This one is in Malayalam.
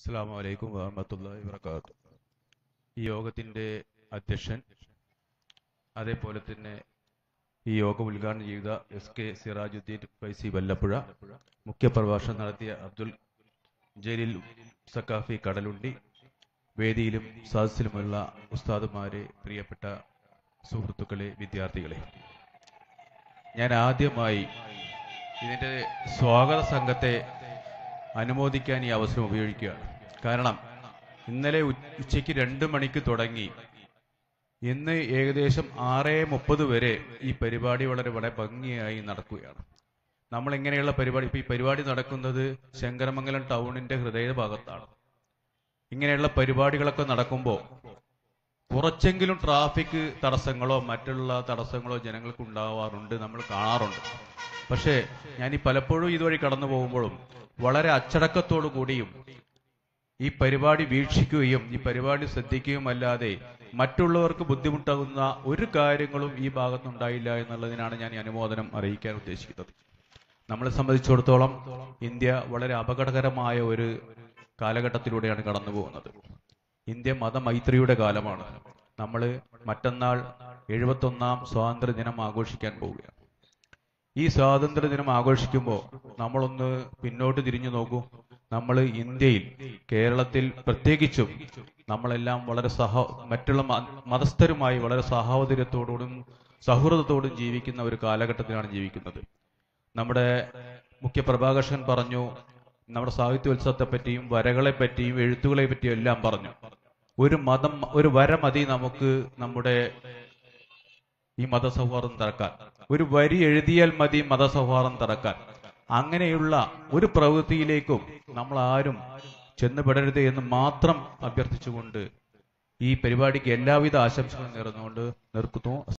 അസ്സാം വലൈക്കും വാഹമത്തല്ലാഹി വർക്കാത്തു ഈ യോഗത്തിൻ്റെ അധ്യക്ഷൻ അതേപോലെ തന്നെ ഈ യോഗം ഉദ്ഘാടനം ചെയ്ത എസ് കെ സിറാജുദ്ദീൻ ഫൈസി വല്ലപ്പുഴ മുഖ്യപ്രഭാഷണം നടത്തിയ അബ്ദുൽ ജലീൽ സക്കാഫി കടലുണ്ടി വേദിയിലും സദസ്സിലുമുള്ള ഉസ്താദുമാരെ പ്രിയപ്പെട്ട സുഹൃത്തുക്കളെ വിദ്യാർത്ഥികളെ ഞാൻ ആദ്യമായി ഇതിൻ്റെ സ്വാഗത സംഘത്തെ അനുമോദിക്കാൻ ഈ അവസരം ഉപയോഗിക്കുകയാണ് കാരണം ഇന്നലെ ഉ- ഉച്ചയ്ക്ക് രണ്ട് മണിക്ക് തുടങ്ങി ഇന്ന് ഏകദേശം ആറ് മുപ്പത് വരെ ഈ പരിപാടി വളരെ വളരെ ഭംഗിയായി നടക്കുകയാണ് നമ്മൾ ഇങ്ങനെയുള്ള പരിപാടി ഇപ്പൊ ഈ പരിപാടി നടക്കുന്നത് ശങ്കരമംഗലം ടൗണിന്റെ ഹൃദയ ഭാഗത്താണ് ഇങ്ങനെയുള്ള പരിപാടികളൊക്കെ നടക്കുമ്പോൾ കുറച്ചെങ്കിലും ട്രാഫിക് തടസ്സങ്ങളോ മറ്റുള്ള തടസ്സങ്ങളോ ജനങ്ങൾക്ക് ഉണ്ടാവാറുണ്ട് നമ്മൾ കാണാറുണ്ട് പക്ഷേ ഞാൻ ഈ പലപ്പോഴും ഇതുവഴി കടന്നു പോകുമ്പോഴും വളരെ അച്ചടക്കത്തോടു കൂടിയും ഈ പരിപാടി വീക്ഷിക്കുകയും ഈ പരിപാടി ശ്രദ്ധിക്കുകയും അല്ലാതെ മറ്റുള്ളവർക്ക് ബുദ്ധിമുട്ടാകുന്ന ഒരു കാര്യങ്ങളും ഈ ഭാഗത്തുണ്ടായില്ല എന്നുള്ളതിനാണ് ഞാൻ ഈ അനുമോദനം അറിയിക്കാൻ ഉദ്ദേശിക്കുന്നത് നമ്മളെ സംബന്ധിച്ചിടത്തോളം ഇന്ത്യ വളരെ അപകടകരമായ ഒരു കാലഘട്ടത്തിലൂടെയാണ് കടന്നു പോകുന്നത് ഇന്ത്യ മതമൈത്രിയുടെ കാലമാണ് നമ്മൾ മറ്റന്നാൾ എഴുപത്തൊന്നാം സ്വാതന്ത്ര്യ ദിനം ആഘോഷിക്കാൻ പോവുകയാണ് ഈ സ്വാതന്ത്ര്യ ദിനം ആഘോഷിക്കുമ്പോൾ നമ്മളൊന്ന് പിന്നോട്ട് തിരിഞ്ഞു നോക്കൂ നമ്മൾ ഇന്ത്യയിൽ കേരളത്തിൽ പ്രത്യേകിച്ചും നമ്മളെല്ലാം വളരെ സഹ മറ്റുള്ള മ- മതസ്ഥരുമായി വളരെ സഹോദര്യത്തോടും സൗഹൃദത്തോടും ജീവിക്കുന്ന ഒരു കാലഘട്ടത്തിലാണ് ജീവിക്കുന്നത് നമ്മുടെ മുഖ്യ പ്രഭാകർഷൻ പറഞ്ഞു നമ്മുടെ സാഹിത്യോത്സവത്തെ പറ്റിയും വരകളെ പറ്റിയും എഴുത്തുകളെ പറ്റിയും എല്ലാം പറഞ്ഞു ഒരു മതം ഒരു വര മതി നമുക്ക് നമ്മുടെ ഈ മതസൗഹാർദ്ദം തറക്കാൻ ഒരു വരി എഴുതിയാൽ മതി മതസൗഹാർദ്ദം തറക്കാൻ അങ്ങനെയുള്ള ഒരു പ്രവൃത്തിയിലേക്കും നമ്മൾ ആരും ചെന്നുപെടരുത് എന്ന് മാത്രം അഭ്യർത്ഥിച്ചുകൊണ്ട് ഈ പരിപാടിക്ക് എല്ലാവിധ ആശംസകളും നേർന്നുകൊണ്ട് നിർത്തുന്നു